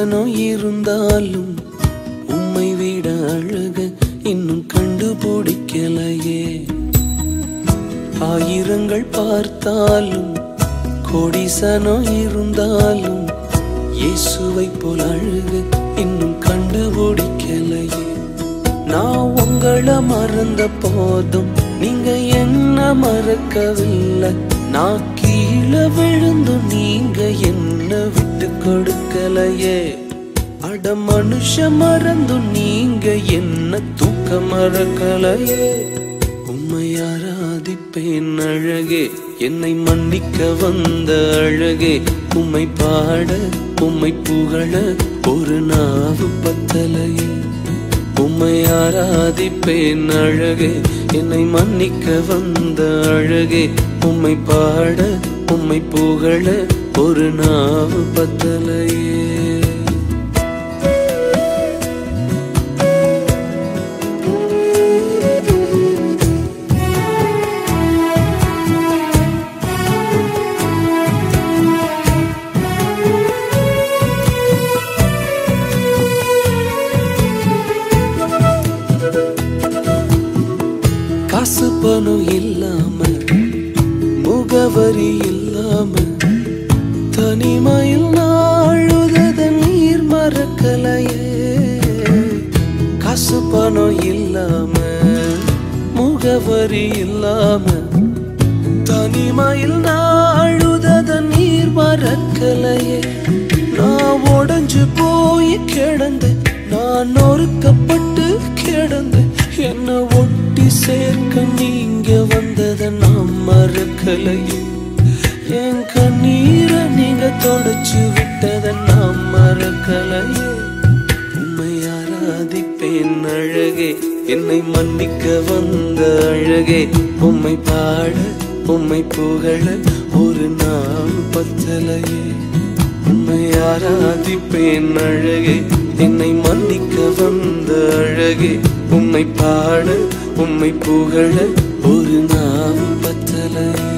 சனம் இருந்தாலும் உம்மை விட அழக இன்னும் கண்டுபிடிக்கலையே ஆயிரங்கள் பார்த்தாலும் கோடி சனம் இருந்தாலும் இயேசுவை போல் அழகு இன்னும் கண்டுபிடிக்கலையே நான் உங்களை மறந்த போதும் நீங்க என்ன மறக்கவில்லை நான் கீழே விழுந்தும் நீங்க என்ன விட்டு கொடுக்கலையே அட மனுஷ மறந்தும் நீங்க என்ன தூக்க மறக்கலையே உம்மை ஆராதிப்பேன் அழகே என்னை மன்னிக்க வந்த அழகே உம்மை பாட உம்மை புகழ ஒரு நாவு பத்தலையே உம்மை ஆராதிப்பேன் அழகே என்னை மன்னிக்க வந்த அழகே உம்மை பாட உம்மை புகழ ஒரு நாவு பத்தலையே காசு பணம் இல்லாம முகவரி இல்லாம தனிமையில் நாழுத நீர் மறக்கலையே காசு பணம் இல்லாம முகவரி இல்லாம தனிமையில் நாழுத நீர் மறக்கலையே நான் உடைஞ்சு போய் கிடந்தேன் நான் நொறுக்கப்பட்டு கிடந்தேன் என்ன ஒட்டி சேர்க்க நீங்க வந்ததை நான் மறக்கலையே என் கண்ணீரை நீங்க தொடச்சு விட்டதை நான் மறக்கலையே உம்மை ஆராதிப்பேன் அழகே என்னை மன்னிக்க வந்த அழகே உம்மை பாட உம்மை புகழ ஒரு நாள் பத்தலையே உம்மை ஆராதிப்பேன் அழகே என்னை மன்னிக்க வந்த அழகே உம்மை பாட உம்மை புகழ ஒரு நாள் பத்தலையே